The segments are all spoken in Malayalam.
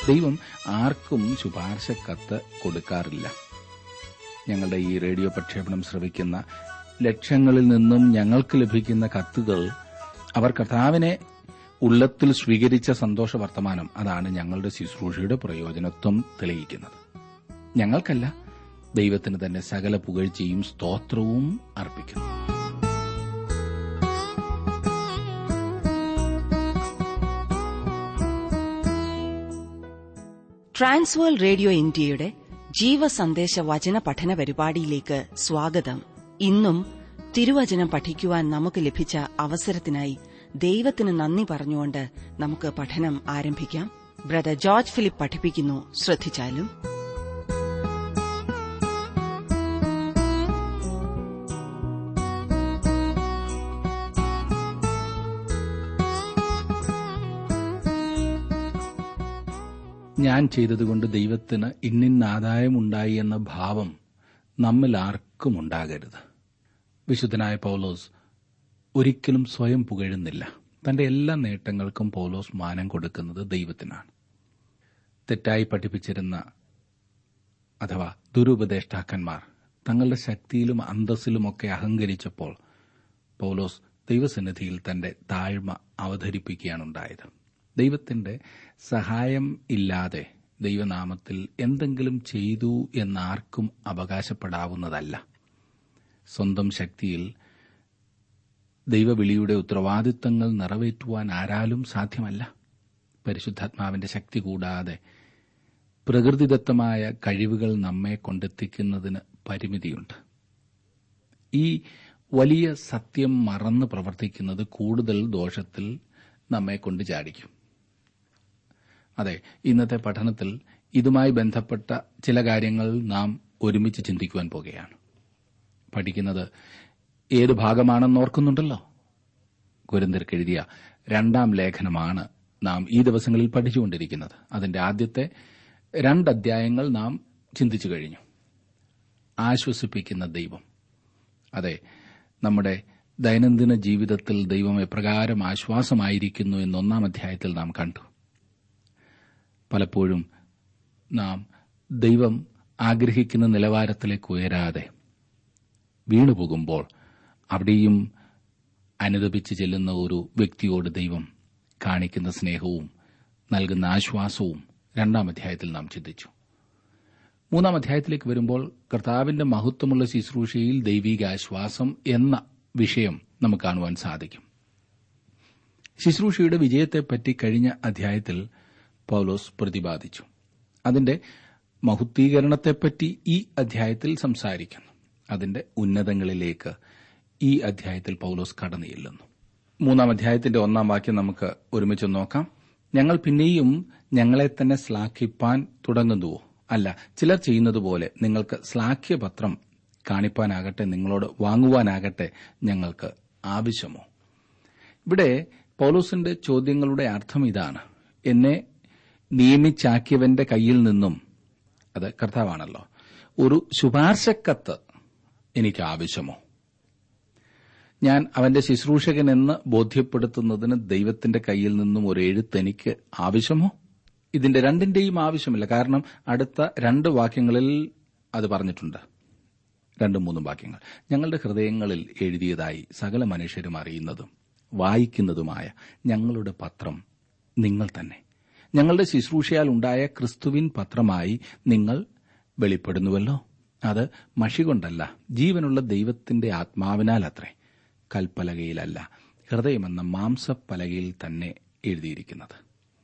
ദൈവം ആർക്കും ശുപാർശ കത്ത് കൊടുക്കാറില്ല ഞങ്ങളുടെ ഈ റേഡിയോ പ്രക്ഷേപണം ശ്രവിക്കുന്ന ലക്ഷങ്ങളിൽ നിന്നും ഞങ്ങൾക്ക് ലഭിക്കുന്ന കത്തുകൾ അവർ കർത്താവിനെ ഉള്ളത്തിൽ സ്വീകരിച്ച സന്തോഷ വർത്തമാനം അതാണ് ഞങ്ങളുടെ ശുശ്രൂഷയുടെ പ്രയോജനത്വം തെളിയിക്കുന്നത് ഞങ്ങൾക്കല്ല ദൈവത്തിന് തന്നെ സകല പുകഴ്ചയും സ്തോത്രവും അർപ്പിക്കുന്നു ട്രാൻസ്വേൾ റേഡിയോ ഇന്ത്യയുടെ ജീവസന്ദേശ വചന പഠന പരിപാടിയിലേക്ക് സ്വാഗതം ഇന്നും തിരുവചനം പഠിക്കുവാൻ നമുക്ക് ലഭിച്ച അവസരത്തിനായി ദൈവത്തിന് നന്ദി പറഞ്ഞുകൊണ്ട് നമുക്ക് പഠനം ആരംഭിക്കാം ബ്രദർ ജോർജ് ഫിലിപ്പ് പഠിപ്പിക്കുന്നു ശ്രദ്ധിച്ചാലും ഞാൻ ചെയ്തതുകൊണ്ട് ദൈവത്തിന് ഇന്നിന്ന ആദായമുണ്ടായി എന്ന ഭാവം നമ്മിൽ ആർക്കും ഉണ്ടാകരുത് വിശുദ്ധനായ പൗലോസ് ഒരിക്കലും സ്വയം പുകഴുന്നില്ല തന്റെ എല്ലാ നേട്ടങ്ങൾക്കും പൗലോസ് മാനം കൊടുക്കുന്നത് ദൈവത്തിനാണ് തെറ്റായി പഠിപ്പിച്ചിരുന്ന അഥവാ ദുരുപദേഷ്ടാക്കന്മാർ തങ്ങളുടെ ശക്തിയിലും അന്തസ്സിലുമൊക്കെ അഹങ്കരിച്ചപ്പോൾ പൗലോസ് ദൈവസന്നിധിയിൽ തന്റെ താഴ്മ അവതരിപ്പിക്കുകയാണുണ്ടായത് ദൈവത്തിന്റെ സഹായം ഇല്ലാതെ ദൈവനാമത്തിൽ എന്തെങ്കിലും ചെയ്തു എന്നാർക്കും അവകാശപ്പെടാവുന്നതല്ല സ്വന്തം ശക്തിയിൽ ദൈവവിളിയുടെ ഉത്തരവാദിത്തങ്ങൾ നിറവേറ്റുവാൻ ആരാലും സാധ്യമല്ല പരിശുദ്ധാത്മാവിന്റെ ശക്തി കൂടാതെ പ്രകൃതിദത്തമായ കഴിവുകൾ നമ്മെ കൊണ്ടെത്തിക്കുന്നതിന് പരിമിതിയുണ്ട് ഈ വലിയ സത്യം മറന്ന് പ്രവർത്തിക്കുന്നത് കൂടുതൽ ദോഷത്തിൽ നമ്മെ കൊണ്ട് ചാടിക്കും അതെ ഇന്നത്തെ പഠനത്തിൽ ഇതുമായി ബന്ധപ്പെട്ട ചില കാര്യങ്ങൾ നാം ഒരുമിച്ച് ചിന്തിക്കുവാൻ പോകുകയാണ് പഠിക്കുന്നത് ഏത് ഭാഗമാണെന്ന് ഓർക്കുന്നുണ്ടല്ലോ കുരന്തർക്കെഴുതിയ രണ്ടാം ലേഖനമാണ് നാം ഈ ദിവസങ്ങളിൽ പഠിച്ചുകൊണ്ടിരിക്കുന്നത് അതിന്റെ ആദ്യത്തെ രണ്ട് അധ്യായങ്ങൾ നാം ചിന്തിച്ചു കഴിഞ്ഞു ആശ്വസിപ്പിക്കുന്ന ദൈവം അതെ നമ്മുടെ ദൈനംദിന ജീവിതത്തിൽ ദൈവം എപ്രകാരം ആശ്വാസമായിരിക്കുന്നു എന്ന് ഒന്നാം അധ്യായത്തിൽ നാം കണ്ടു പലപ്പോഴും നാം ദൈവം ആഗ്രഹിക്കുന്ന നിലവാരത്തിലേക്ക് ഉയരാതെ വീണുപോകുമ്പോൾ അവിടെയും അനുദപിച്ച് ചെല്ലുന്ന ഒരു വ്യക്തിയോട് ദൈവം കാണിക്കുന്ന സ്നേഹവും നൽകുന്ന ആശ്വാസവും രണ്ടാം അധ്യായത്തിൽ നാം ചിന്തിച്ചു മൂന്നാം അധ്യായത്തിലേക്ക് വരുമ്പോൾ കർത്താവിന്റെ മഹത്വമുള്ള ശുശ്രൂഷയിൽ ദൈവിക ആശ്വാസം എന്ന വിഷയം നമുക്ക് കാണുവാൻ സാധിക്കും ശുശ്രൂഷയുടെ വിജയത്തെപ്പറ്റി കഴിഞ്ഞ അധ്യായത്തിൽ പൌലോസ് പ്രതിപാദിച്ചു അതിന്റെ മഹുദ്ധീകരണത്തെപ്പറ്റി ഈ അധ്യായത്തിൽ സംസാരിക്കുന്നു അതിന്റെ ഉന്നതങ്ങളിലേക്ക് ഈ അധ്യായത്തിൽ പൌലോസ് കടന്നു ചെല്ലുന്നു മൂന്നാം അധ്യായത്തിന്റെ ഒന്നാം വാക്യം നമുക്ക് ഒരുമിച്ച് നോക്കാം ഞങ്ങൾ പിന്നെയും ഞങ്ങളെ തന്നെ ശ്ലാഘിപ്പാൻ തുടങ്ങുന്നുവോ അല്ല ചിലർ ചെയ്യുന്നതുപോലെ നിങ്ങൾക്ക് ശ്ലാഘ്യപത്രം കാണിപ്പാനാകട്ടെ നിങ്ങളോട് വാങ്ങുവാനാകട്ടെ ഞങ്ങൾക്ക് ആവശ്യമോ ഇവിടെ പൌലോസിന്റെ ചോദ്യങ്ങളുടെ അർത്ഥം ഇതാണ് എന്നെ നിയമിച്ചാക്കിയവന്റെ കയ്യിൽ നിന്നും അത് കർത്താവാണല്ലോ ഒരു ശുപാർശക്കത്ത് എനിക്ക് ആവശ്യമോ ഞാൻ അവന്റെ ശുശ്രൂഷകനെന്ന് ബോധ്യപ്പെടുത്തുന്നതിന് ദൈവത്തിന്റെ കയ്യിൽ നിന്നും ഒരു എഴുത്ത് എനിക്ക് ആവശ്യമോ ഇതിന്റെ രണ്ടിന്റെയും ആവശ്യമില്ല കാരണം അടുത്ത രണ്ട് വാക്യങ്ങളിൽ അത് പറഞ്ഞിട്ടുണ്ട് രണ്ടും മൂന്നും വാക്യങ്ങൾ ഞങ്ങളുടെ ഹൃദയങ്ങളിൽ എഴുതിയതായി സകല മനുഷ്യരും അറിയുന്നതും വായിക്കുന്നതുമായ ഞങ്ങളുടെ പത്രം നിങ്ങൾ തന്നെ ഞങ്ങളുടെ ശുശ്രൂഷയാൽ ഉണ്ടായ ക്രിസ്തുവിൻ പത്രമായി നിങ്ങൾ വെളിപ്പെടുന്നുവല്ലോ അത് മഷി കൊണ്ടല്ല ജീവനുള്ള ദൈവത്തിന്റെ ആത്മാവിനാൽ അത്രേ കൽപ്പലകയിലല്ല ഹൃദയമെന്ന മാംസപ്പലകയിൽ തന്നെ എഴുതിയിരിക്കുന്നത്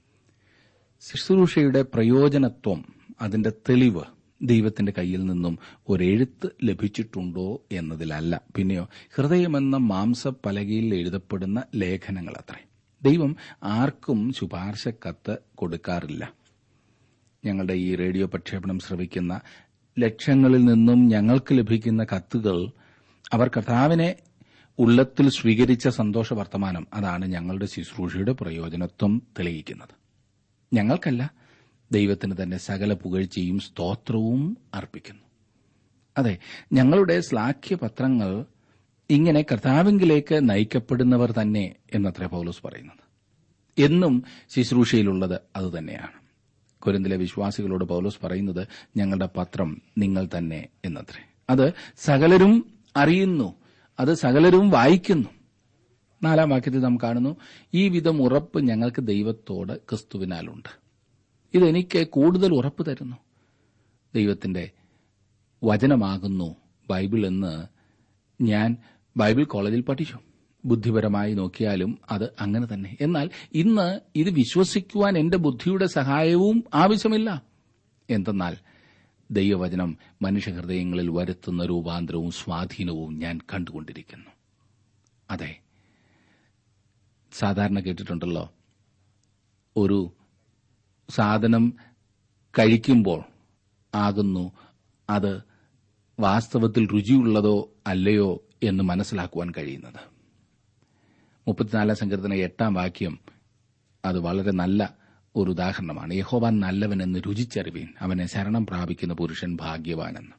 ശുശ്രൂഷയുടെ പ്രയോജനത്വം അതിന്റെ തെളിവ് ദൈവത്തിന്റെ കയ്യിൽ നിന്നും ഒരെഴുത്ത് ലഭിച്ചിട്ടുണ്ടോ എന്നതിലല്ല പിന്നെയോ ഹൃദയമെന്ന മാംസപ്പലകയിൽ എഴുതപ്പെടുന്ന ലേഖനങ്ങൾ അത്രേ ദൈവം ആർക്കും ശുപാർശ കത്ത് കൊടുക്കാറില്ല ഞങ്ങളുടെ ഈ റേഡിയോ പ്രക്ഷേപണം ശ്രവിക്കുന്ന ലക്ഷങ്ങളിൽ നിന്നും ഞങ്ങൾക്ക് ലഭിക്കുന്ന കത്തുകൾ അവർ കർത്താവിനെ ഉള്ളത്തിൽ സ്വീകരിച്ച സന്തോഷ വർത്തമാനം അതാണ് ഞങ്ങളുടെ ശുശ്രൂഷയുടെ പ്രയോജനത്വം തെളിയിക്കുന്നത് ഞങ്ങൾക്കല്ല ദൈവത്തിന് തന്നെ സകല പുകഴ്ചയും സ്തോത്രവും അർപ്പിക്കുന്നു അതെ ഞങ്ങളുടെ ശ്ലാഘ്യപത്രങ്ങൾ ഇങ്ങനെ കർത്താവിങ്കിലേക്ക് നയിക്കപ്പെടുന്നവർ തന്നെ എന്നത്ര പൗലോസ് പറയുന്നത് എന്നും ശുശ്രൂഷയിലുള്ളത് അതുതന്നെയാണ് കൊരിന്തിലെ വിശ്വാസികളോട് പൗലോസ് പറയുന്നത് ഞങ്ങളുടെ പത്രം നിങ്ങൾ തന്നെ എന്നത്രേ അത് സകലരും അറിയുന്നു അത് സകലരും വായിക്കുന്നു നാലാം വാക്യത്തിൽ നാം കാണുന്നു ഈ വിധം ഉറപ്പ് ഞങ്ങൾക്ക് ദൈവത്തോട് ക്രിസ്തുവിനാലുണ്ട് ഇതെനിക്ക് കൂടുതൽ ഉറപ്പ് തരുന്നു ദൈവത്തിന്റെ വചനമാകുന്നു ബൈബിൾ എന്ന് ഞാൻ ബൈബിൾ കോളേജിൽ പഠിച്ചു ബുദ്ധിപരമായി നോക്കിയാലും അത് അങ്ങനെ തന്നെ എന്നാൽ ഇന്ന് ഇത് വിശ്വസിക്കുവാൻ എന്റെ ബുദ്ധിയുടെ സഹായവും ആവശ്യമില്ല എന്തെന്നാൽ ദൈവവചനം മനുഷ്യഹൃദയങ്ങളിൽ വരുത്തുന്ന രൂപാന്തരവും സ്വാധീനവും ഞാൻ കണ്ടുകൊണ്ടിരിക്കുന്നു അതെ സാധാരണ കേട്ടിട്ടുണ്ടല്ലോ ഒരു സാധനം കഴിക്കുമ്പോൾ ആകുന്നു അത് വാസ്തവത്തിൽ രുചിയുള്ളതോ അല്ലയോ എന്ന് മനസ്സിലാക്കുവാൻ കഴിയുന്നത് മുപ്പത്തിനാലാം സങ്കീർത്തന എട്ടാം വാക്യം അത് വളരെ നല്ല ഒരു ഉദാഹരണമാണ് യഹോവാൻ നല്ലവനെന്ന് രുചിച്ചറിവീൻ അവനെ ശരണം പ്രാപിക്കുന്ന പുരുഷൻ ഭാഗ്യവാനെന്ന്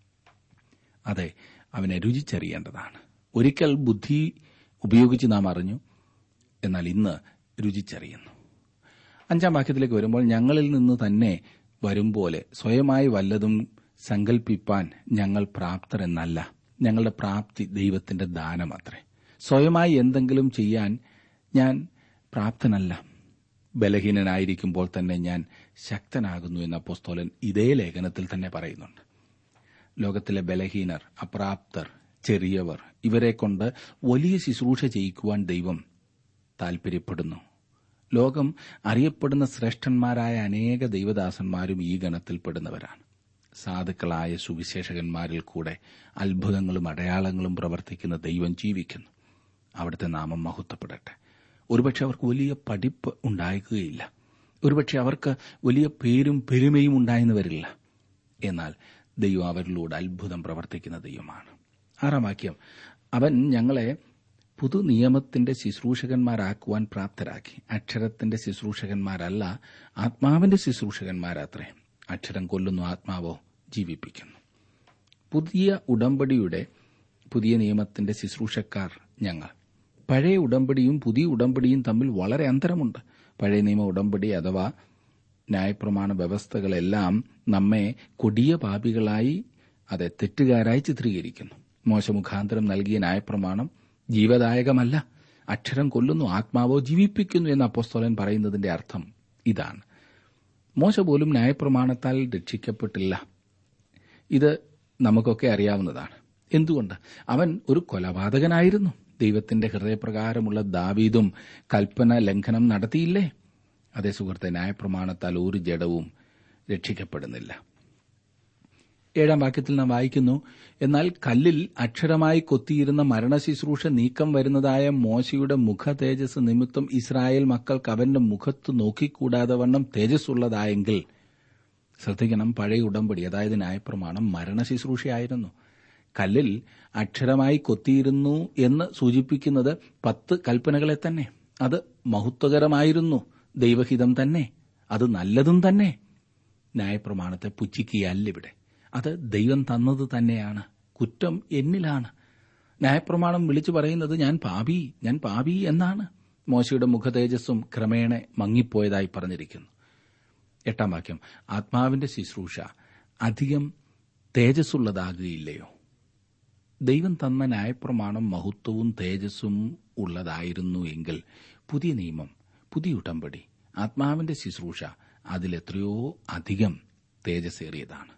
അതെ അവനെ രുചിച്ചറിയേണ്ടതാണ് ഒരിക്കൽ ബുദ്ധി ഉപയോഗിച്ച് നാം അറിഞ്ഞു എന്നാൽ ഇന്ന് രുചിച്ചറിയുന്നു അഞ്ചാം വാക്യത്തിലേക്ക് വരുമ്പോൾ ഞങ്ങളിൽ നിന്ന് തന്നെ വരുമ്പോലെ സ്വയമായി വല്ലതും സങ്കൽപ്പിപ്പാൻ ഞങ്ങൾ പ്രാപ്തരെന്നല്ല ഞങ്ങളുടെ പ്രാപ്തി ദൈവത്തിന്റെ ദാനമത്രേ സ്വയമായി എന്തെങ്കിലും ചെയ്യാൻ ഞാൻ പ്രാപ്തനല്ല ബലഹീനനായിരിക്കുമ്പോൾ തന്നെ ഞാൻ ശക്തനാകുന്നു എന്ന അപ്പോസ്തോലൻ ഇതേ ലേഖനത്തിൽ തന്നെ പറയുന്നുണ്ട് ലോകത്തിലെ ബലഹീനർ അപ്രാപ്തർ ചെറിയവർ ഇവരെ കൊണ്ട് വലിയ ശുശ്രൂഷ ചെയ്യിക്കുവാൻ ദൈവം താൽപര്യപ്പെടുന്നു ലോകം അറിയപ്പെടുന്ന ശ്രേഷ്ഠന്മാരായ അനേക ദൈവദാസന്മാരും ഈ ഗണത്തിൽപ്പെടുന്നവരാണ് സാധുക്കളായ സുവിശേഷകന്മാരിൽ കൂടെ അത്ഭുതങ്ങളും അടയാളങ്ങളും പ്രവർത്തിക്കുന്ന ദൈവം ജീവിക്കുന്നു അവിടുത്തെ നാമം മഹത്വപ്പെടട്ടെ ഒരുപക്ഷെ അവർക്ക് വലിയ പഠിപ്പ് ഉണ്ടായിരിക്കുകയില്ല ഒരുപക്ഷെ അവർക്ക് വലിയ പേരും പെരുമയും ഉണ്ടായെന്ന് വരില്ല എന്നാൽ ദൈവം അവരിലൂടെ അത്ഭുതം പ്രവർത്തിക്കുന്ന ദൈവമാണ് ആറാം വാക്യം അവൻ ഞങ്ങളെ പുതു നിയമത്തിന്റെ ശുശ്രൂഷകന്മാരാക്കുവാൻ പ്രാപ്തരാക്കി അക്ഷരത്തിന്റെ ശുശ്രൂഷകന്മാരല്ല ആത്മാവിന്റെ ശുശ്രൂഷകന്മാരാത്രേ അക്ഷരം കൊല്ലുന്നു ആത്മാവോ ജീവിപ്പിക്കുന്നു പുതിയ ഉടമ്പടിയുടെ പുതിയ നിയമത്തിന്റെ ശുശ്രൂഷക്കാർ ഞങ്ങൾ പഴയ ഉടമ്പടിയും പുതിയ ഉടമ്പടിയും തമ്മിൽ വളരെ അന്തരമുണ്ട് പഴയ നിയമ ഉടമ്പടി അഥവാ ന്യായപ്രമാണ വ്യവസ്ഥകളെല്ലാം നമ്മെ കൊടിയ പാപികളായി അതെ തെറ്റുകാരായി ചിത്രീകരിക്കുന്നു മോശമുഖാന്തരം നൽകിയ ന്യായപ്രമാണം ജീവദായകമല്ല അക്ഷരം കൊല്ലുന്നു ആത്മാവോ ജീവിപ്പിക്കുന്നു എന്ന് അപ്പോസ്തോലൻ പറയുന്നതിന്റെ അർത്ഥം ഇതാണ് മോശ പോലും ന്യായപ്രമാണത്താൽ രക്ഷിക്കപ്പെട്ടില്ല ഇത് നമുക്കൊക്കെ അറിയാവുന്നതാണ് എന്തുകൊണ്ട് അവൻ ഒരു കൊലപാതകനായിരുന്നു ദൈവത്തിന്റെ ഹൃദയപ്രകാരമുള്ള ദാവീദും കൽപ്പന ലംഘനം നടത്തിയില്ലേ അതേ സുഹൃത്തെ ന്യായപ്രമാണത്താൽ ഒരു ജഡവും രക്ഷിക്കപ്പെടുന്നില്ല ഏഴാം വാക്യത്തിൽ നാം വായിക്കുന്നു എന്നാൽ കല്ലിൽ അക്ഷരമായി കൊത്തിയിരുന്ന മരണശുശ്രൂഷ നീക്കം വരുന്നതായ മോശയുടെ മുഖ തേജസ് നിമിത്തം ഇസ്രായേൽ മക്കൾക്ക് അവന്റെ മുഖത്ത് നോക്കിക്കൂടാതെ വണ്ണം തേജസ്സുള്ളതായെങ്കിൽ ശ്രദ്ധിക്കണം പഴയ ഉടമ്പടി അതായത് ന്യായപ്രമാണം മരണശുശ്രൂഷയായിരുന്നു കല്ലിൽ അക്ഷരമായി കൊത്തിയിരുന്നു എന്ന് സൂചിപ്പിക്കുന്നത് പത്ത് കൽപ്പനകളെ തന്നെ അത് മഹത്വകരമായിരുന്നു ദൈവഹിതം തന്നെ അത് നല്ലതും തന്നെ ന്യായപ്രമാണത്തെ പുച്ഛിക്കുകയല്ല ഇവിടെ അത് ദൈവം തന്നത് തന്നെയാണ് കുറ്റം എന്നിലാണ് ന്യായപ്രമാണം വിളിച്ചു പറയുന്നത് ഞാൻ പാപി ഞാൻ പാപി എന്നാണ് മോശയുടെ മുഖതേജസ്സും ക്രമേണ മങ്ങിപ്പോയതായി പറഞ്ഞിരിക്കുന്നു എട്ടാം വാക്യം ആത്മാവിന്റെ ശുശ്രൂഷ അധികം തേജസ്സുള്ളതാകുകയില്ലയോ ദൈവം തന്ന ന്യായപ്രമാണം മഹത്വവും തേജസ്സും ഉള്ളതായിരുന്നു എങ്കിൽ പുതിയ നിയമം പുതിയ ഉടമ്പടി ആത്മാവിന്റെ ശുശ്രൂഷ അതിലെത്രയോ അധികം തേജസ്സേറിയതാണ്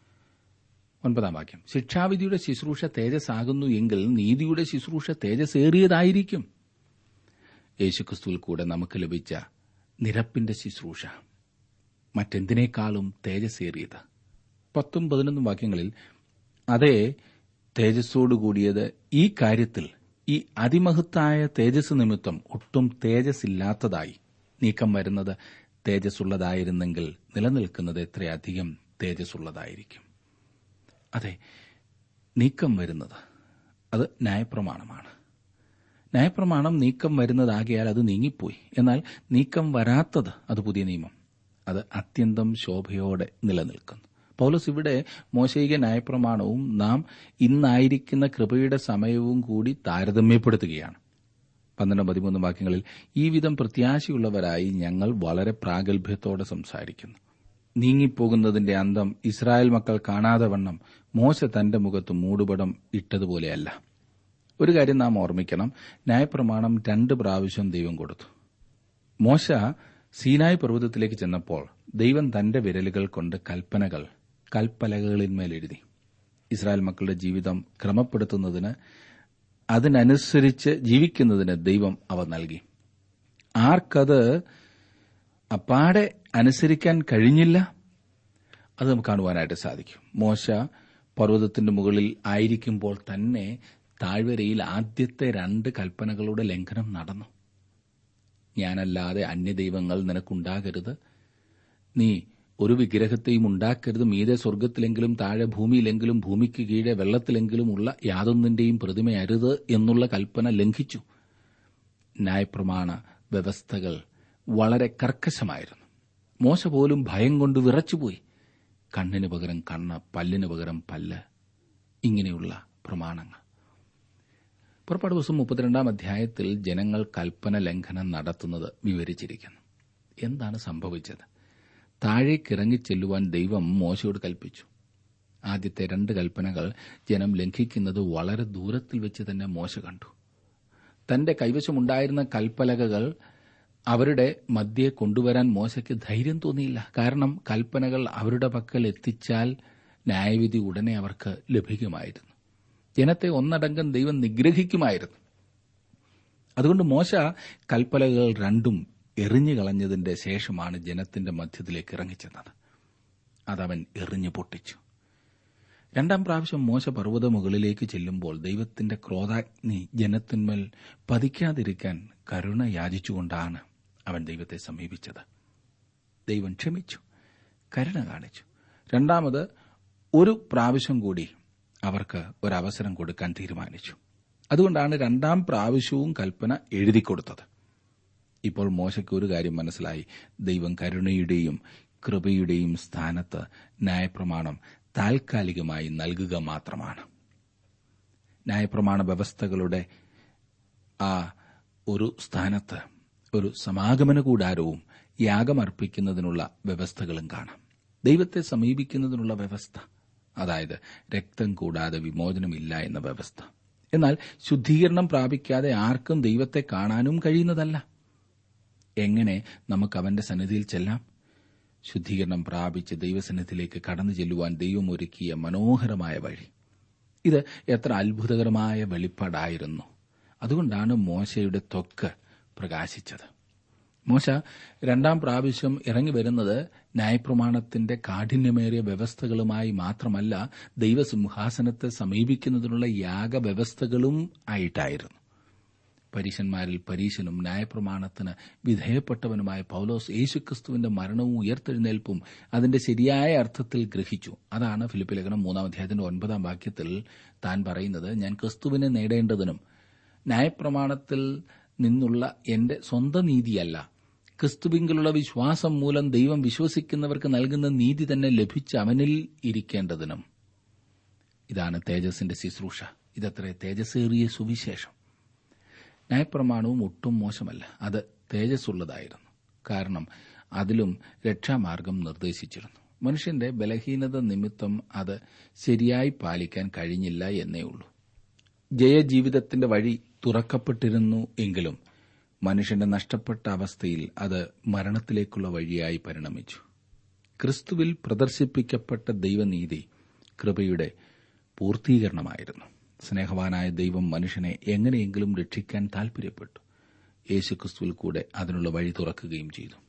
ഒൻപതാം വാക്യം ശിക്ഷാവിധിയുടെ ശുശ്രൂഷ തേജസ്സാകുന്നു എങ്കിൽ നീതിയുടെ ശുശ്രൂഷ തേജസ്സേറിയതായിരിക്കും യേശുക്രിസ്തുവിൽ കൂടെ നമുക്ക് ലഭിച്ച നിരപ്പിന്റെ ശുശ്രൂഷ മറ്റെന്തിനേക്കാളും തേജസ്സേറിയത് പത്തും പതിനൊന്നും വാക്യങ്ങളിൽ അതേ തേജസ്സോടുകൂടിയത് ഈ കാര്യത്തിൽ ഈ അതിമഹത്തായ തേജസ് നിമിത്തം ഒട്ടും തേജസ്സില്ലാത്തതായി നീക്കം വരുന്നത് തേജസ്സുള്ളതായിരുന്നെങ്കിൽ നിലനിൽക്കുന്നത് എത്രയധികം തേജസ്സുള്ളതായിരിക്കും അതെ നീക്കം വരുന്നത് അത് ന്യായപ്രമാണമാണ് ന്യായപ്രമാണം നീക്കം വരുന്നതാകിയാൽ അത് നീങ്ങിപ്പോയി എന്നാൽ നീക്കം വരാത്തത് അത് പുതിയ നിയമം അത് അത്യന്തം ശോഭയോടെ നിലനിൽക്കുന്നു പൗലോസ് ഇവിടെ മോശയിക ന്യായപ്രമാണവും നാം ഇന്നായിരിക്കുന്ന കൃപയുടെ സമയവും കൂടി താരതമ്യപ്പെടുത്തുകയാണ് പന്ത്രണ്ട് പതിമൂന്ന് വാക്യങ്ങളിൽ ഈ വിധം പ്രത്യാശയുള്ളവരായി ഞങ്ങൾ വളരെ പ്രാഗൽഭ്യത്തോടെ സംസാരിക്കുന്നു നീങ്ങിപ്പോകുന്നതിന്റെ അന്തം ഇസ്രായേൽ മക്കൾ കാണാതെ വണ്ണം മോശ തന്റെ മുഖത്ത് മൂടുപടം ഇട്ടതുപോലെയല്ല ഒരു കാര്യം നാം ഓർമ്മിക്കണം ന്യായപ്രമാണം രണ്ട് പ്രാവശ്യം ദൈവം കൊടുത്തു മോശ സീനായ് പർവ്വതത്തിലേക്ക് ചെന്നപ്പോൾ ദൈവം തന്റെ വിരലുകൾ കൊണ്ട് കൽപ്പനകൾ കൽപ്പലകളിന്മേൽ എഴുതി ഇസ്രായേൽ മക്കളുടെ ജീവിതം ക്രമപ്പെടുത്തുന്നതിന് അതിനനുസരിച്ച് ജീവിക്കുന്നതിന് ദൈവം അവ നൽകി ആർക്കത് അപ്പാടെ അനുസരിക്കാൻ കഴിഞ്ഞില്ല അത് നമുക്ക് കാണുവാനായിട്ട് സാധിക്കും മോശ പർവ്വതത്തിന്റെ മുകളിൽ ആയിരിക്കുമ്പോൾ തന്നെ താഴ്വരയിൽ ആദ്യത്തെ രണ്ട് കൽപ്പനകളുടെ ലംഘനം നടന്നു ഞാനല്ലാതെ അന്യദൈവങ്ങൾ നിനക്കുണ്ടാകരുത് നീ ഒരു വിഗ്രഹത്തെയും ഉണ്ടാക്കരുത് മീതെ സ്വർഗത്തിലെങ്കിലും താഴെ ഭൂമിയിലെങ്കിലും ഭൂമിക്ക് കീഴെ വെള്ളത്തിലെങ്കിലും ഉള്ള യാതൊന്നിന്റെയും പ്രതിമയരുത് എന്നുള്ള കൽപ്പന ലംഘിച്ചു ന്യായപ്രമാണ വ്യവസ്ഥകൾ വളരെ കർക്കശമായിരുന്നു മോശ പോലും ഭയം കൊണ്ട് വിറച്ചുപോയി കണ്ണിന് പകരം കണ്ണ് പല്ലിന് പകരം പല്ല് ഇങ്ങനെയുള്ള പ്രമാണങ്ങൾ പുറപ്പാട് ദിവസം മുപ്പത്തിരണ്ടാം അധ്യായത്തിൽ ജനങ്ങൾ കൽപ്പന ലംഘനം നടത്തുന്നത് വിവരിച്ചിരിക്കുന്നു എന്താണ് സംഭവിച്ചത് താഴേക്കിറങ്ങി ചെല്ലുവാൻ ദൈവം മോശയോട് കൽപ്പിച്ചു ആദ്യത്തെ രണ്ട് കൽപ്പനകൾ ജനം ലംഘിക്കുന്നത് വളരെ ദൂരത്തിൽ വെച്ച് തന്നെ മോശ കണ്ടു തന്റെ കൈവശമുണ്ടായിരുന്ന കൽപ്പലകകൾ അവരുടെ മധ്യെ കൊണ്ടുവരാൻ മോശയ്ക്ക് ധൈര്യം തോന്നിയില്ല കാരണം കൽപ്പനകൾ അവരുടെ പക്കൽ എത്തിച്ചാൽ ന്യായവിധി ഉടനെ അവർക്ക് ലഭിക്കുമായിരുന്നു ജനത്തെ ഒന്നടങ്കം ദൈവം നിഗ്രഹിക്കുമായിരുന്നു അതുകൊണ്ട് മോശ കൽപ്പലകൾ രണ്ടും എറിഞ്ഞു കളഞ്ഞതിന്റെ ശേഷമാണ് ജനത്തിന്റെ മധ്യത്തിലേക്ക് ഇറങ്ങിച്ചെന്നത് അതവൻ എറിഞ്ഞു പൊട്ടിച്ചു രണ്ടാം പ്രാവശ്യം മോശ പർവ്വത മുകളിലേക്ക് ചെല്ലുമ്പോൾ ദൈവത്തിന്റെ ക്രോധാഗ്നി ജനത്തിന്മേൽ പതിക്കാതിരിക്കാൻ കരുണ യാചിച്ചുകൊണ്ടാണ് അവൻ ദൈവത്തെ സമീപിച്ചത് ദൈവം ക്ഷമിച്ചു കരുണ കാണിച്ചു രണ്ടാമത് ഒരു പ്രാവശ്യം കൂടി അവർക്ക് ഒരവസരം കൊടുക്കാൻ തീരുമാനിച്ചു അതുകൊണ്ടാണ് രണ്ടാം പ്രാവശ്യവും കൽപ്പന എഴുതിക്കൊടുത്തത് ഇപ്പോൾ മോശയ്ക്ക് ഒരു കാര്യം മനസ്സിലായി ദൈവം കരുണയുടെയും കൃപയുടെയും സ്ഥാനത്ത് ന്യായപ്രമാണം താൽക്കാലികമായി നൽകുക മാത്രമാണ് ന്യായപ്രമാണ വ്യവസ്ഥകളുടെ ആ ഒരു സ്ഥാനത്ത് ഒരു സമാഗമന കൂടാരവും യാഗമർപ്പിക്കുന്നതിനുള്ള വ്യവസ്ഥകളും കാണാം ദൈവത്തെ സമീപിക്കുന്നതിനുള്ള വ്യവസ്ഥ അതായത് രക്തം കൂടാതെ വിമോചനമില്ല എന്ന വ്യവസ്ഥ എന്നാൽ ശുദ്ധീകരണം പ്രാപിക്കാതെ ആർക്കും ദൈവത്തെ കാണാനും കഴിയുന്നതല്ല എങ്ങനെ നമുക്ക് അവന്റെ സന്നിധിയിൽ ചെല്ലാം ശുദ്ധീകരണം പ്രാപിച്ച് ദൈവസന്നിധിയിലേക്ക് കടന്നു ചെല്ലുവാൻ ദൈവം ഒരുക്കിയ മനോഹരമായ വഴി ഇത് എത്ര അത്ഭുതകരമായ വെളിപ്പാടായിരുന്നു അതുകൊണ്ടാണ് മോശയുടെ ത്വക്ക് പ്രകാശിച്ചത് മോശ രണ്ടാം പ്രാവശ്യം ഇറങ്ങി വരുന്നത് ന്യായപ്രമാണത്തിന്റെ കാഠിന്യമേറിയ വ്യവസ്ഥകളുമായി മാത്രമല്ല ദൈവസിംഹാസനത്തെ സമീപിക്കുന്നതിനുള്ള യാഗവ്യവസ്ഥകളും ആയിട്ടായിരുന്നു പരീശന്മാരിൽ പരീശനും ന്യായപ്രമാണത്തിന് വിധേയപ്പെട്ടവനുമായ പൌലോസ് യേശുക്രിസ്തുവിന്റെ മരണവും ഉയർത്തെഴുന്നേൽപ്പും അതിന്റെ ശരിയായ അർത്ഥത്തിൽ ഗ്രഹിച്ചു അതാണ് ഫിലിപ്പ് ലേഖനം മൂന്നാം അധ്യായത്തിന്റെ ഒൻപതാം വാക്യത്തിൽ താൻ പറയുന്നത് ഞാൻ ക്രിസ്തുവിനെ നേടേണ്ടതിനും ന്യായപ്രമാണത്തിൽ നിന്നുള്ള എന്റെ സ്വന്തം നീതിയല്ല ക്രിസ്തുവിങ്കിലുള്ള വിശ്വാസം മൂലം ദൈവം വിശ്വസിക്കുന്നവർക്ക് നൽകുന്ന നീതി തന്നെ ലഭിച്ച അവനിൽ ഇരിക്കേണ്ടതിനും ഇതാണ് തേജസ്സിന്റെ ശുശ്രൂഷ ഇതത്രേ തേജസ്സേറിയ സുവിശേഷം ന്യായപ്രമാണവും ഒട്ടും മോശമല്ല അത് തേജസ്സുള്ളതായിരുന്നു കാരണം അതിലും രക്ഷാമാർഗം നിർദ്ദേശിച്ചിരുന്നു മനുഷ്യന്റെ ബലഹീനത നിമിത്തം അത് ശരിയായി പാലിക്കാൻ കഴിഞ്ഞില്ല എന്നേ ഉള്ളൂ ജയജീവിതത്തിന്റെ വഴി തുറക്കപ്പെട്ടിരുന്നു എങ്കിലും മനുഷ്യന്റെ നഷ്ടപ്പെട്ട അവസ്ഥയിൽ അത് മരണത്തിലേക്കുള്ള വഴിയായി പരിണമിച്ചു ക്രിസ്തുവിൽ പ്രദർശിപ്പിക്കപ്പെട്ട ദൈവനീതി കൃപയുടെ പൂർത്തീകരണമായിരുന്നു സ്നേഹവാനായ ദൈവം മനുഷ്യനെ എങ്ങനെയെങ്കിലും രക്ഷിക്കാൻ താൽപര്യപ്പെട്ടു യേശുക്രിസ്തുവിൽ കൂടെ അതിനുള്ള വഴി തുറക്കുകയും ചെയ്തു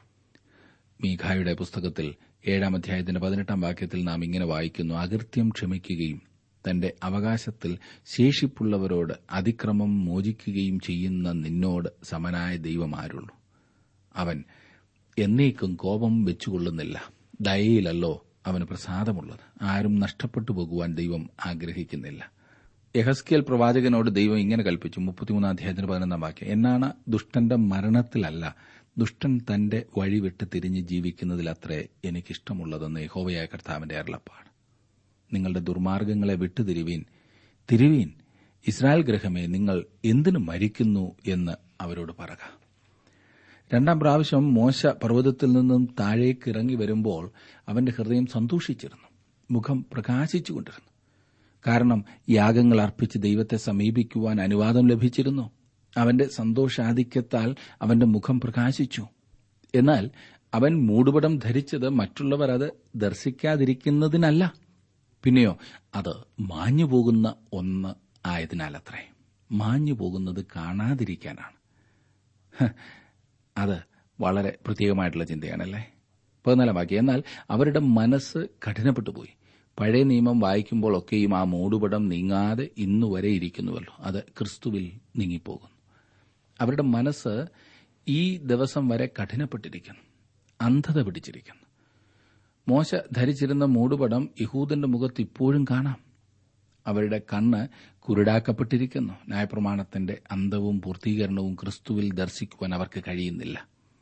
മീഖായുടെ പുസ്തകത്തിൽ ഏഴാം അധ്യായത്തിന്റെ പതിനെട്ടാം വാക്യത്തിൽ നാം ഇങ്ങനെ വായിക്കുന്നു അകൃത്യം ക്ഷമിക്കുകയും തന്റെ അവകാശത്തിൽ ശേഷിപ്പുള്ളവരോട് അതിക്രമം മോചിക്കുകയും ചെയ്യുന്ന നിന്നോട് സമനായ ദൈവമാരുള്ളൂ അവൻ എന്നേക്കും കോപം വെച്ചുകൊള്ളുന്നില്ല ദയയിലല്ലോ അവന് പ്രസാദമുള്ളത് ആരും നഷ്ടപ്പെട്ടു പോകുവാൻ ദൈവം ആഗ്രഹിക്കുന്നില്ല യഹസ്കിയൽ പ്രവാചകനോട് ദൈവം ഇങ്ങനെ കൽപ്പിച്ചു മുപ്പത്തിമൂന്നാം അധ്യായത്തിന് പതിനൊന്നാം വാക്യം എന്നാണ് ദുഷ്ടന്റെ മരണത്തിലല്ല ദുഷ്ടൻ തന്റെ വഴി വിട്ട് തിരിഞ്ഞ് ജീവിക്കുന്നതിലത്രേ എനിക്കിഷ്ടമുള്ളതെന്ന് യഹോവയായ കർത്താവിന്റെ അരുളപ്പാട് നിങ്ങളുടെ ദുർമാർഗങ്ങളെ വിട്ടുതിരിവീൻ തിരുവീൻ ഇസ്രായേൽ ഗ്രഹമേ നിങ്ങൾ എന്തിനു മരിക്കുന്നു എന്ന് അവരോട് പറക രണ്ടാം പ്രാവശ്യം മോശ പർവ്വതത്തിൽ നിന്നും താഴേക്ക് ഇറങ്ങി വരുമ്പോൾ അവന്റെ ഹൃദയം സന്തോഷിച്ചിരുന്നു മുഖം പ്രകാശിച്ചുകൊണ്ടിരുന്നു കാരണം യാഗങ്ങൾ അർപ്പിച്ച് ദൈവത്തെ സമീപിക്കുവാൻ അനുവാദം ലഭിച്ചിരുന്നു അവന്റെ സന്തോഷാധിക്യത്താൽ അവന്റെ മുഖം പ്രകാശിച്ചു എന്നാൽ അവൻ മൂടുപടം ധരിച്ചത് മറ്റുള്ളവർ അത് ദർശിക്കാതിരിക്കുന്നതിനല്ല പിന്നെയോ അത് മാഞ്ഞു പോകുന്ന ഒന്ന് ആയതിനാലത്രേ മാഞ്ഞു പോകുന്നത് കാണാതിരിക്കാനാണ് ഹ, അത് വളരെ പ്രത്യേകമായിട്ടുള്ള ചിന്തയാണല്ലേ പതിനാലാം വാക്യം എന്നാൽ അവരുടെ മനസ്സ് കഠിനപ്പെട്ടു പോയി പഴയ നിയമം വായിക്കുമ്പോഴൊക്കെയും ആ മൂടുപടം നീങ്ങാതെ ഇന്നുവരെ ഇരിക്കുന്നുവല്ലോ അത് ക്രിസ്തുവിൽ നീങ്ങിപ്പോകുന്നു അവരുടെ മനസ്സ് ഈ ദിവസം വരെ കഠിനപ്പെട്ടിരിക്കുന്നു അന്ധത പിടിച്ചിരിക്കുന്നു മോശ ധരിച്ചിരുന്ന മൂടുപടം യഹൂദന്റെ മുഖത്ത് ഇപ്പോഴും കാണാം അവരുടെ കണ്ണ് കുരുടാക്കപ്പെട്ടിരിക്കുന്നു ന്യായപ്രമാണത്തിന്റെ അന്തവും പൂർത്തീകരണവും ക്രിസ്തുവിൽ ദർശിക്കുവാൻ അവർക്ക് കഴിയുന്നില്ല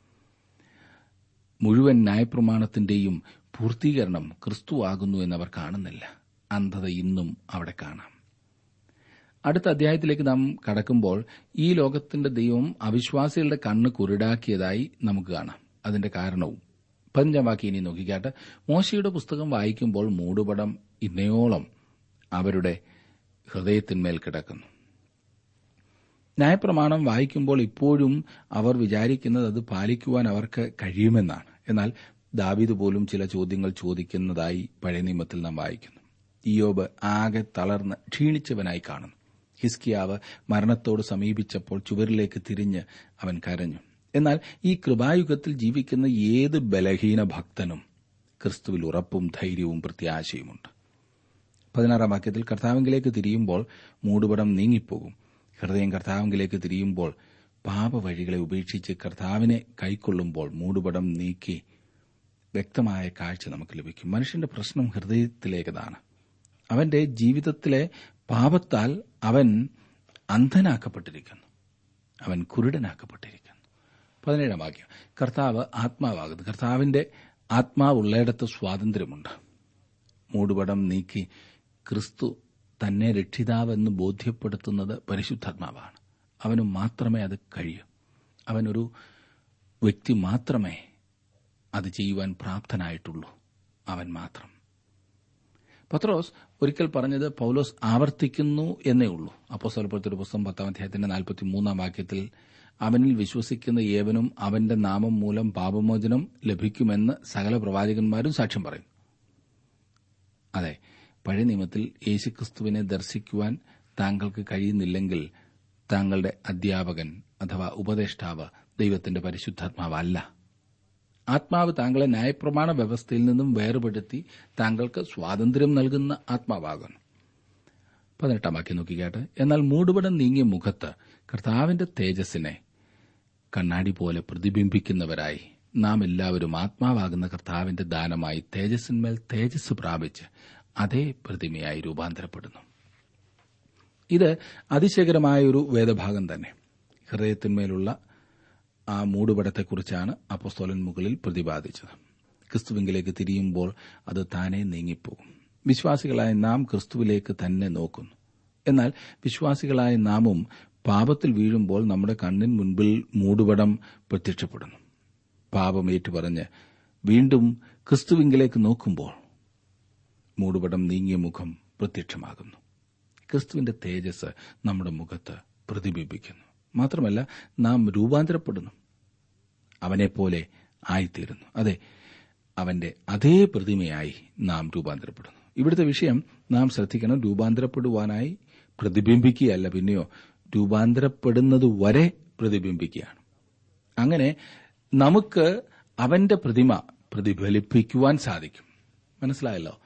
മുഴുവൻ ന്യായപ്രമാണത്തിന്റെയും പൂർത്തീകരണം ക്രിസ്തു ആകുന്നു എന്നവർ കാണുന്നില്ല അന്ധത ഇന്നും അവിടെ കാണാം അടുത്ത അധ്യായത്തിലേക്ക് നാം കടക്കുമ്പോൾ ഈ ലോകത്തിന്റെ ദൈവം അവിശ്വാസികളുടെ കണ്ണ് കുരുടാക്കിയതായി നമുക്ക് കാണാം അതിന്റെ കാരണവും പതിനഞ്ചാം വാക്യം ഇനി നോക്കിക്കാട്ട് മോശയുടെ പുസ്തകം വായിക്കുമ്പോൾ മൂടുപടം ഇന്നയോളം അവരുടെ ഹൃദയത്തിന്മേൽ കിടക്കുന്നു ന്യായപ്രമാണം വായിക്കുമ്പോൾ ഇപ്പോഴും അവർ വിചാരിക്കുന്നത് അത് പാലിക്കുവാൻ അവർക്ക് കഴിയുമെന്നാണ് എന്നാൽ ദാവീദ് പോലും ചില ചോദ്യങ്ങൾ ചോദിക്കുന്നതായി പഴയ നിയമത്തിൽ നാം വായിക്കുന്നു ഇയോബ് ആകെ തളർന്ന് ക്ഷീണിച്ചവനായി കാണുന്നു ഹിസ്കിയാവ് മരണത്തോട് സമീപിച്ചപ്പോൾ ചുവരിലേക്ക് തിരിഞ്ഞ് അവൻ കരഞ്ഞു എന്നാൽ ഈ കൃപായുഗത്തിൽ ജീവിക്കുന്ന ഏത് ബലഹീന ഭക്തനും ക്രിസ്തുവിൽ ഉറപ്പും ധൈര്യവും പ്രത്യാശയുമുണ്ട് പതിനാറാം വാക്യത്തിൽ കർത്താവിങ്കിലേക്ക് തിരിയുമ്പോൾ മൂടുപടം നീങ്ങിപ്പോകും ഹൃദയം കർത്താവിങ്കിലേക്ക് തിരിയുമ്പോൾ പാപവഴികളെ ഉപേക്ഷിച്ച് കർത്താവിനെ കൈക്കൊള്ളുമ്പോൾ മൂടുപടം നീക്കി വ്യക്തമായ കാഴ്ച നമുക്ക് ലഭിക്കും മനുഷ്യന്റെ പ്രശ്നം ഹൃദയത്തിലേക്കതാണ് അവന്റെ ജീവിതത്തിലെ പാപത്താൽ അവൻ അന്ധനാക്കപ്പെട്ടിരിക്കുന്നു അവൻ കുരുടനാക്കപ്പെട്ടിരിക്കുന്നു പതിനേഴാം വാക്യം കർത്താവ് ആത്മാവാകുന്നു കർത്താവിന്റെ ആത്മാവുള്ളയിടത്ത് സ്വാതന്ത്ര്യമുണ്ട് മൂടുപടം നീക്കി ക്രിസ്തു തന്നെ രക്ഷിതാവെന്ന് ബോധ്യപ്പെടുത്തുന്നത് പരിശുദ്ധാത്മാവാണ് അവന് മാത്രമേ അത് കഴിയൂ അവനൊരു വ്യക്തി മാത്രമേ അത് ചെയ്യുവാൻ പ്രാപ്തനായിട്ടുള്ളൂ അവൻ മാത്രം പത്രോസ് ഒരിക്കൽ പറഞ്ഞത് പൌലോസ് ആവർത്തിക്കുന്നു എന്നേ ഉള്ളൂ അപ്പോ സ്വലപ്പുറത്തൊരു പുസ്തകം പത്താം അധ്യായത്തിന്റെ നാൽപ്പത്തി മൂന്നാം വാക്യത്തിൽ അവനിൽ വിശ്വസിക്കുന്ന ഏവനും അവന്റെ നാമം മൂലം പാപമോചനം ലഭിക്കുമെന്ന് സകല പ്രവാചകന്മാരും സാക്ഷ്യം പറയും അതെ പഴയ നിയമത്തിൽ യേശുക്രിസ്തുവിനെ ദർശിക്കുവാൻ താങ്കൾക്ക് കഴിയുന്നില്ലെങ്കിൽ താങ്കളുടെ അധ്യാപകൻ അഥവാ ഉപദേഷ്ടാവ് ദൈവത്തിന്റെ പരിശുദ്ധാത്മാവല്ല ആത്മാവ് താങ്കളെ ന്യായപ്രമാണ വ്യവസ്ഥയിൽ നിന്നും വേർപെടുത്തി താങ്കൾക്ക് സ്വാതന്ത്ര്യം നൽകുന്ന ആത്മാവാകുന്നു പതിനെട്ടാം വാക്യം നോക്കിക്കാട്ട് എന്നാൽ മൂടുപടം നീങ്ങിയ മുഖത്ത് കർത്താവിന്റെ തേജസ്സിനെ കണ്ണാടി പോലെ പ്രതിബിംബിക്കുന്നവരായി നാം എല്ലാവരും ആത്മാവാകുന്ന കർത്താവിന്റെ ദാനമായി തേജസ്സിന്മേൽ തേജസ് പ്രാപിച്ച് അതേ പ്രതിമയായി രൂപാന്തരപ്പെടുന്നു ഇത് അതിശയകരമായ ഒരു വേദഭാഗം തന്നെ ഹൃദയത്തിന്മേലുള്ള ആ മൂടുപടത്തെക്കുറിച്ചാണ് അപ്പോസ്തോലൻ മുകളിൽ പ്രതിപാദിച്ചത് ക്രിസ്തുവിങ്കിലേക്ക് തിരിയുമ്പോൾ അത് താനെ നീങ്ങിപ്പോകും വിശ്വാസികളായ നാം ക്രിസ്തുവിലേക്ക് തന്നെ നോക്കുന്നു എന്നാൽ വിശ്വാസികളായ നാമും പാപത്തിൽ വീഴുമ്പോൾ നമ്മുടെ കണ്ണിൻ മുൻപിൽ മൂടുപടം പ്രത്യക്ഷപ്പെടുന്നു പാപം ഏറ്റുപറഞ്ഞ് വീണ്ടും ക്രിസ്തുവിങ്കിലേക്ക് നോക്കുമ്പോൾ മൂടുപടം നീങ്ങിയ മുഖം പ്രത്യക്ഷമാകുന്നു ക്രിസ്തുവിന്റെ തേജസ് നമ്മുടെ മുഖത്ത് പ്രതിബിംബിക്കുന്നു മാത്രമല്ല നാം രൂപാന്തരപ്പെടുന്നു അവനെപ്പോലെ ആയിത്തീരുന്നു അതെ അവന്റെ അതേ പ്രതിമയായി നാം രൂപാന്തരപ്പെടുന്നു ഇവിടുത്തെ വിഷയം നാം ശ്രദ്ധിക്കണം രൂപാന്തരപ്പെടുവാനായി പ്രതിബിംബിക്കുകയല്ല പിന്നെയോ രൂപാന്തരപ്പെടുന്നത് വരെ പ്രതിബിംബിക്കുകയാണ് അങ്ങനെ നമുക്ക് അവന്റെ പ്രതിമ പ്രതിഫലിപ്പിക്കുവാൻ സാധിക്കും മനസ്സിലായല്ലോ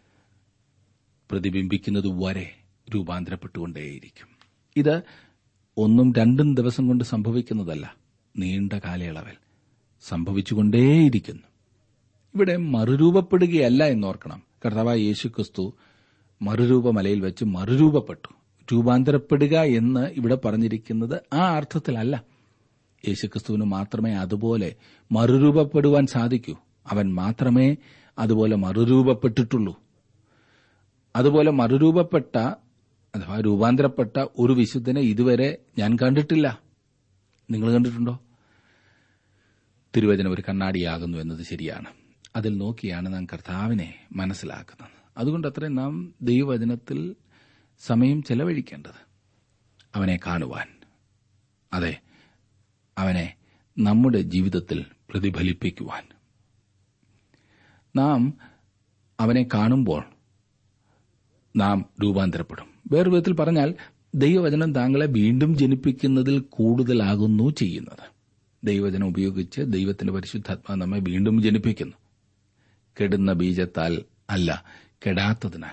പ്രതിബിംബിക്കുന്നത് വരെ രൂപാന്തരപ്പെട്ടുകൊണ്ടേയിരിക്കും ഇത് ഒന്നും രണ്ടും ദിവസം കൊണ്ട് സംഭവിക്കുന്നതല്ല നീണ്ട കാലയളവിൽ സംഭവിച്ചുകൊണ്ടേയിരിക്കുന്നു ഇവിടെ മറുരൂപപ്പെടുകയല്ല എന്നോർക്കണം കർത്താവായ യേശു ക്രിസ്തു മറുരൂപമലയിൽ വെച്ച് മറുരൂപപ്പെട്ടു രൂപാന്തരപ്പെടുക എന്ന് ഇവിടെ പറഞ്ഞിരിക്കുന്നത് ആ അർത്ഥത്തിലല്ല യേശുക്രിസ്തുവിന് മാത്രമേ അതുപോലെ മറുരൂപപ്പെടുവാൻ സാധിക്കൂ അവൻ മാത്രമേ അതുപോലെ മറുരൂപപ്പെട്ടിട്ടുള്ളൂ അതുപോലെ മറുരൂപപ്പെട്ട അഥവാ രൂപാന്തരപ്പെട്ട ഒരു വിശുദ്ധനെ ഇതുവരെ ഞാൻ കണ്ടിട്ടില്ല നിങ്ങൾ കണ്ടിട്ടുണ്ടോ തിരുവചനം ഒരു കണ്ണാടിയാകുന്നു എന്നത് ശരിയാണ് അതിൽ നോക്കിയാണ് നാം കർത്താവിനെ മനസ്സിലാക്കുന്നത് അതുകൊണ്ടത്രേ നാം ദൈവവചനത്തിൽ സമയം ചെലവഴിക്കേണ്ടത് അവനെ കാണുവാൻ അതെ അവനെ നമ്മുടെ ജീവിതത്തിൽ പ്രതിഫലിപ്പിക്കുവാൻ നാം അവനെ കാണുമ്പോൾ നാം രൂപാന്തരപ്പെടും വേറെ വിധത്തിൽ പറഞ്ഞാൽ ദൈവവചനം താങ്കളെ വീണ്ടും ജനിപ്പിക്കുന്നതിൽ കൂടുതലാകുന്നു ചെയ്യുന്നത് ദൈവവചനം ഉപയോഗിച്ച് ദൈവത്തിന്റെ പരിശുദ്ധാത്മാ നമ്മെ വീണ്ടും ജനിപ്പിക്കുന്നു കെടുന്ന ബീജത്താൽ അല്ല കെടാത്തതിനാൽ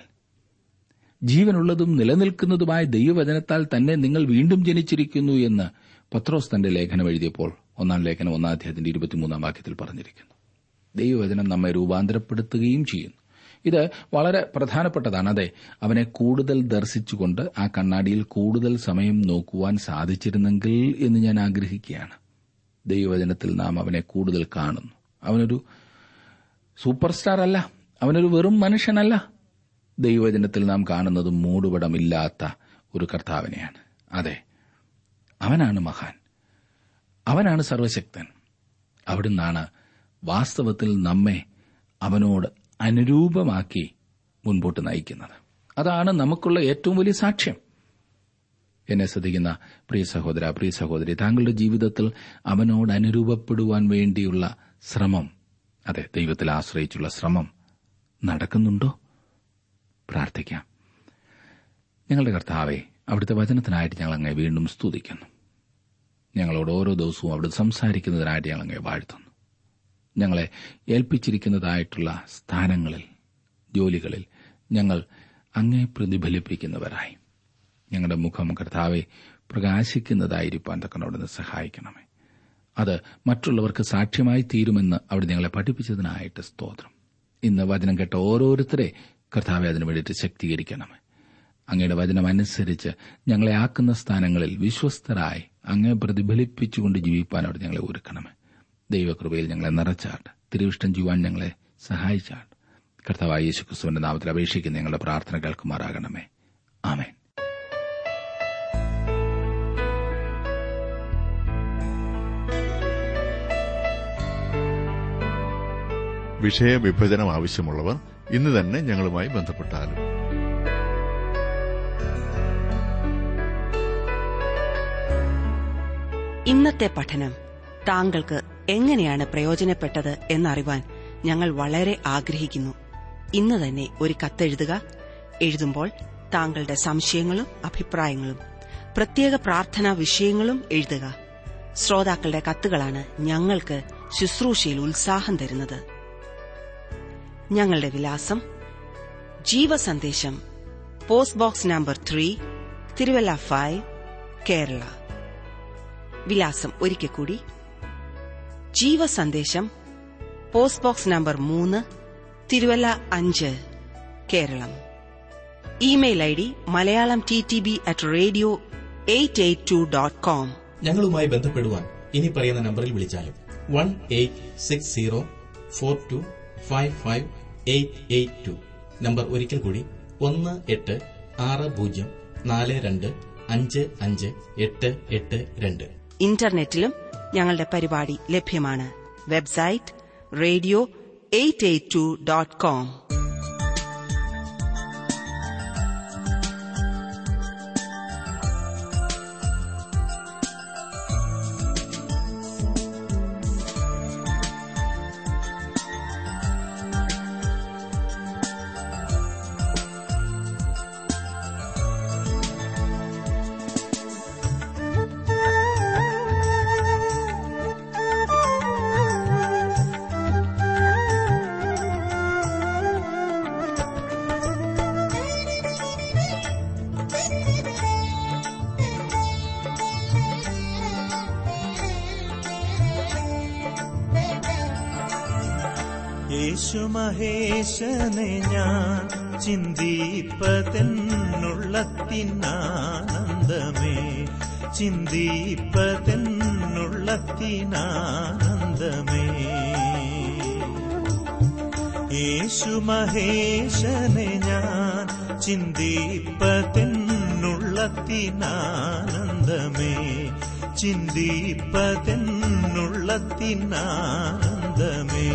ജീവനുള്ളതും നിലനിൽക്കുന്നതുമായ ദൈവവചനത്താൽ തന്നെ നിങ്ങൾ വീണ്ടും ജനിച്ചിരിക്കുന്നു എന്ന് പത്രോസ് തന്റെ ലേഖനം എഴുതിയപ്പോൾ ഒന്നാം ലേഖനം ഒന്നാം അധ്യായത്തിന്റെ ഇരുപത്തിമൂന്നാം വാക്യത്തിൽ പറഞ്ഞിരിക്കുന്നു ദൈവവചനം നമ്മെ രൂപാന്തരപ്പെടുത്തുകയും ചെയ്യുന്നു ഇത് വളരെ പ്രധാനപ്പെട്ടതാണ് അതെ അവനെ കൂടുതൽ ദർശിച്ചുകൊണ്ട് ആ കണ്ണാടിയിൽ കൂടുതൽ സമയം നോക്കുവാൻ സാധിച്ചിരുന്നെങ്കിൽ എന്ന് ഞാൻ ആഗ്രഹിക്കുകയാണ് ദൈവവചനത്തിൽ നാം അവനെ കൂടുതൽ കാണുന്നു അവനൊരു സൂപ്പർ സ്റ്റാർ അല്ല അവനൊരു വെറും മനുഷ്യനല്ല ദൈവവചനത്തിൽ നാം കാണുന്നത് മൂടുപടമില്ലാത്ത ഒരു കർത്താവിനെയാണ് അതെ അവനാണ് മഹാൻ അവനാണ് സർവശക്തൻ അവിടുന്നാണ് വാസ്തവത്തിൽ നമ്മെ അവനോട് അനുരൂപമാക്കി മുൻപോട്ട് നയിക്കുന്നത് അതാണ് നമുക്കുള്ള ഏറ്റവും വലിയ സാക്ഷ്യം എന്നെ ശ്രദ്ധിക്കുന്ന പ്രിയ സഹോദര പ്രിയ സഹോദരി താങ്കളുടെ ജീവിതത്തിൽ അവനോട് അനുരൂപപ്പെടുവാൻ വേണ്ടിയുള്ള ശ്രമം അതെ ദൈവത്തിൽ ആശ്രയിച്ചുള്ള ശ്രമം നടക്കുന്നുണ്ടോ പ്രാർത്ഥിക്കാം ഞങ്ങളുടെ കർത്താവെ അവിടുത്തെ വചനത്തിനായിട്ട് ഞങ്ങൾ അങ്ങേ വീണ്ടും സ്തുതിക്കുന്നു ഞങ്ങളോട് ഓരോ ദിവസവും അവിടെ സംസാരിക്കുന്നതിനായിട്ട് ഞങ്ങൾ അങ്ങേ വാഴ്ത്തുന്നു ഞങ്ങളെ ഏൽപ്പിച്ചിരിക്കുന്നതായിട്ടുള്ള സ്ഥാനങ്ങളിൽ ജോലികളിൽ ഞങ്ങൾ അങ്ങേ പ്രതിഫലിപ്പിക്കുന്നവരായി ഞങ്ങളുടെ മുഖം കർത്താവെ പ്രകാശിക്കുന്നതായിരിക്കാൻ തക്കനോടൊന്ന് സഹായിക്കണമേ അത് മറ്റുള്ളവർക്ക് സാക്ഷ്യമായി തീരുമെന്ന് അവിടെ ഞങ്ങളെ പഠിപ്പിച്ചതിനായിട്ട് സ്തോത്രം ഇന്ന് വചനം കേട്ട ഓരോരുത്തരെ കർത്താവെ അതിനു വേണ്ടിയിട്ട് ശക്തീകരിക്കണമേ അങ്ങയുടെ വചനം അനുസരിച്ച് ഞങ്ങളെ ആക്കുന്ന സ്ഥാനങ്ങളിൽ വിശ്വസ്തരായി അങ്ങേ പ്രതിഫലിപ്പിച്ചുകൊണ്ട് ജീവിപ്പാൻ അവിടെ ഞങ്ങളെ ഒരുക്കണമേ ദൈവകൃപയിൽ ഞങ്ങളെ നിറച്ചാട്ട് തിരുവിഷ്ടം ചെയ്യുവാൻ ഞങ്ങളെ സഹായിച്ചാട്ട് കർത്താവായ യേശുക്രിസ്തുവിന്റെ നാമത്തിൽ അപേക്ഷിക്കുന്ന ഞങ്ങളുടെ പ്രാർത്ഥന കേൾക്കുമാറാകണമേ ആമേൻ വിഷയവിഭജനം ആവശ്യമുള്ളവർ ഇന്ന് തന്നെ ഞങ്ങളുമായി ബന്ധപ്പെട്ടാലും ഇന്നത്തെ പഠനം താങ്കൾക്ക് എങ്ങനെയാണ് പ്രയോജനപ്പെട്ടത് എന്നറിവാൻ ഞങ്ങൾ വളരെ ആഗ്രഹിക്കുന്നു ഇന്ന് തന്നെ ഒരു കത്തെഴുതുക എഴുതുമ്പോൾ താങ്കളുടെ സംശയങ്ങളും അഭിപ്രായങ്ങളും പ്രത്യേക പ്രാർത്ഥനാ വിഷയങ്ങളും എഴുതുക ശ്രോതാക്കളുടെ കത്തുകളാണ് ഞങ്ങൾക്ക് ശുശ്രൂഷയിൽ ഉത്സാഹം തരുന്നത് ഞങ്ങളുടെ വിലാസം ജീവസന്ദേശം post box number three Thiruvalla five Kerala വിലാസം ഒരിക്കൽ കൂടി ജീവസന്ദേശം പോസ്റ്റ് ബോക്സ് നമ്പർ മൂന്ന് തിരുവല്ല അഞ്ച് Keralam email I D Malayalam T T B at radio eight eight two dot com ഞങ്ങളുമായി ബന്ധപ്പെടുവാൻ ഇനി പറയുന്ന നമ്പറിൽ വിളിച്ചാലും one eight six zero four two five five eight eight two number ഒരിക്കൽ കൂടി ഒന്ന് എട്ട് ആറ് പൂജ്യം നാല് രണ്ട് അഞ്ച് അഞ്ച് എട്ട് എട്ട് രണ്ട് ഇന്റർനെറ്റിലും ഞങ്ങളുടെ പരിപാടി ലഭ്യമാണ് website radio eight eight two dot com Yeshu മഹേശനെ ഞാൻ ചിന്തിപ്പതെന്നുള്ളത്തിനാനന്ദമേ ചിന്തിപ്പതെന്നുള്ളത്തിനാനന്ദമേ യേശു മഹേശനെ ഞാൻ ചിന്തിപ്പതെന്നുള്ളത്തിനാനന്ദമേ ചിന്തിപ്പതെന്നുള്ളത്തിനാനന്ദമേ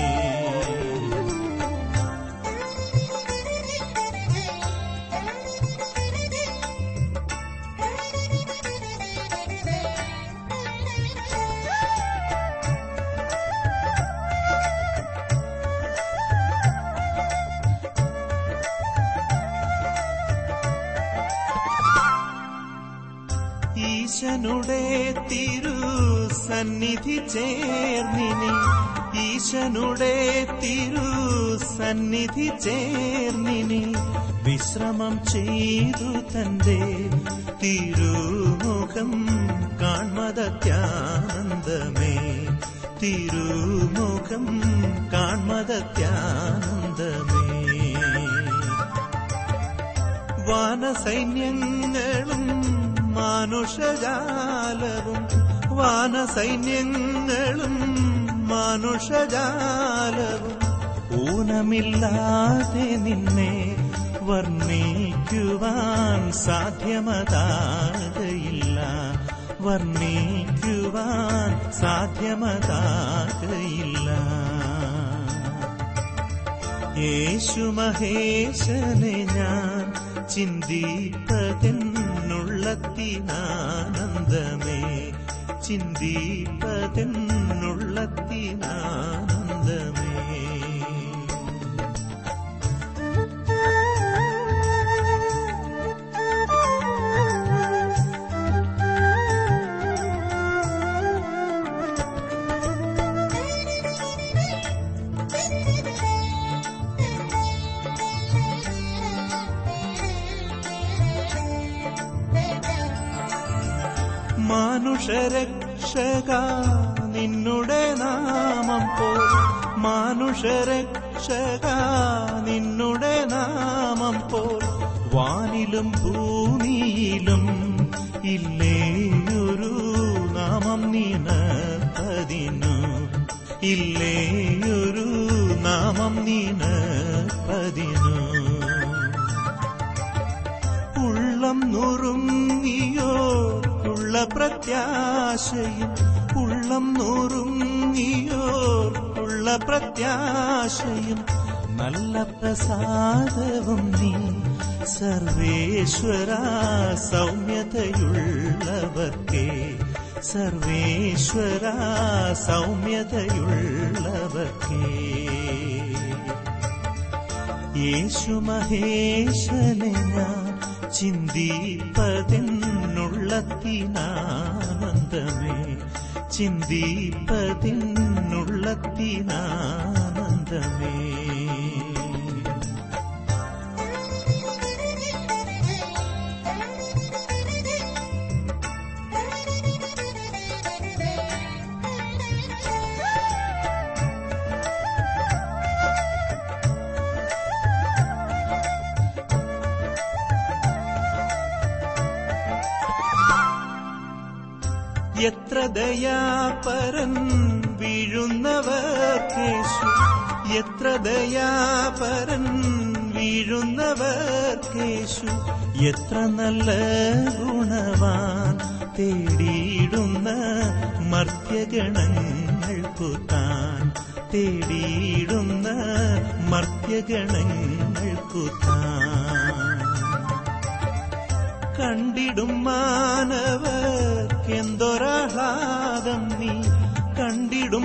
ഈശനുടെ തിരു സന്നിധി ചേർന്നിനി ഈശനുടെ തിരു സന്നിധി ചേർന്നിനി വിശ്രമം ചെയ്തു തന്റെ തിരുമുഖം കാൺമതത്യാനന്ദമേ തിരുമുഖം കാൺമതത്യാനന്ദമേ വാനസൈന്യങ്ങളും മാനുഷജാലവും വാനസൈന്യങ്ങളും മാനുഷജാലവും ഊനമില്ലാതെ നിന്നെ വർണ്ണിക്കുവാൻ സാധ്യമതാകയില്ല വർണ്ണിക്കുവാൻ സാധ്യമതാകയില്ല യേശു മഹേശനെ ഞാൻ ചിന്തിപ്പതെന്നുള്ളത്തിനാനന്ദമേ ചിന്തിപ്പതെന്നുള്ളത്തിനാനന്ദമേ മാനുഷരക്ഷക നിന്നുടെ നാമം പോൽ മാനുഷരക്ഷക നിന്നുടെ നാമം പോൽ വാനിലും ഭൂമിയിലും ഇല്ലേയൊരു നാമം നിനപ്പതിനു ഇല്ലേയൊരു നാമം നിനപ്പതിനു ഉള്ളം നുറുങ്ങിയോ ഉള്ള പ്രത്യാശയും ഉള്ളം നുറുങ്ങിയോ ഉള്ള പ്രത്യാശയും നല്ല പ്രസാദവും നീ സർവേശ്വര സൗമ്യതയുള്ളവർക്കേ സർവേശ്വര സൗമ്യതയുള്ളവർക്കേ യേശു മഹേശനെ ഞാൻ ചിന്തിപ്പതെന്നുള്ളത്തിനാനന്ദമേ ചിന്തിപ്പതെന്നുള്ളത്തിനാനന്ദമേ എത്ര ദയാപരൻ വീഴുന്നവർക്കേശു എത്ര ദയാപരൻ വീഴുന്നവർക്കേശു എത്ര നല്ല ഗുണവാൻ തേടിയിടുന്ന മർത്യഗണങ്ങൾക്കു താൻ തേടിയിടുന്ന മർത്യഗണങ്ങൾക്കു താൻ കണ്ടിടും മാനവർക്കെന്തൊരാഹ്ലാദം നീ കണ്ടിടും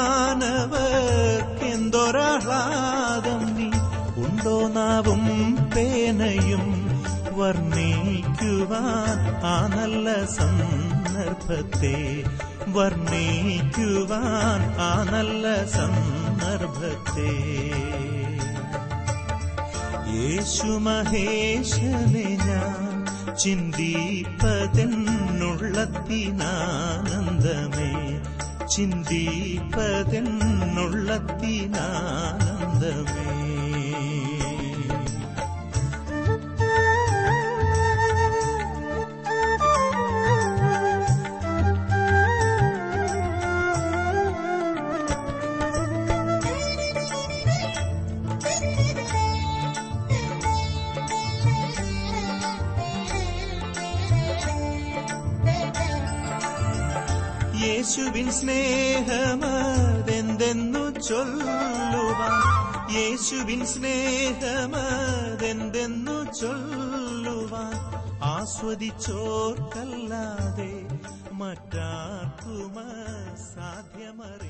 മാനവർക്കെന്തൊരാഹ്ലാദം നീ ഉണ്ടോ നാവും പേനയും വർണ്ണിക്കുവാൻ ആ നല്ല സന്ദർഭത്തെ വർണ്ണിക്കുവാൻ ആ നല്ല സന്ദർഭത്തെ യേശു മഹേശനെ ഞാൻ ചിന്തിപ്പതെന്നുള്ളത്തിനാനന്ദമേ ചിന്തിപ്പതെന്നുള്ളത്തിനാനന്ദമേ യേശുവിൻ സ്നേഹമതെന്തെന്നു ചൊല്ലുവാൻ യേശുവിൻ സ്നേഹമതെന്തെന്നു ചൊല്ലുവാൻ ആസ്വദിച്ചോർക്കല്ലാതെ മറ്റാർക്കുമ സാധ്യമറി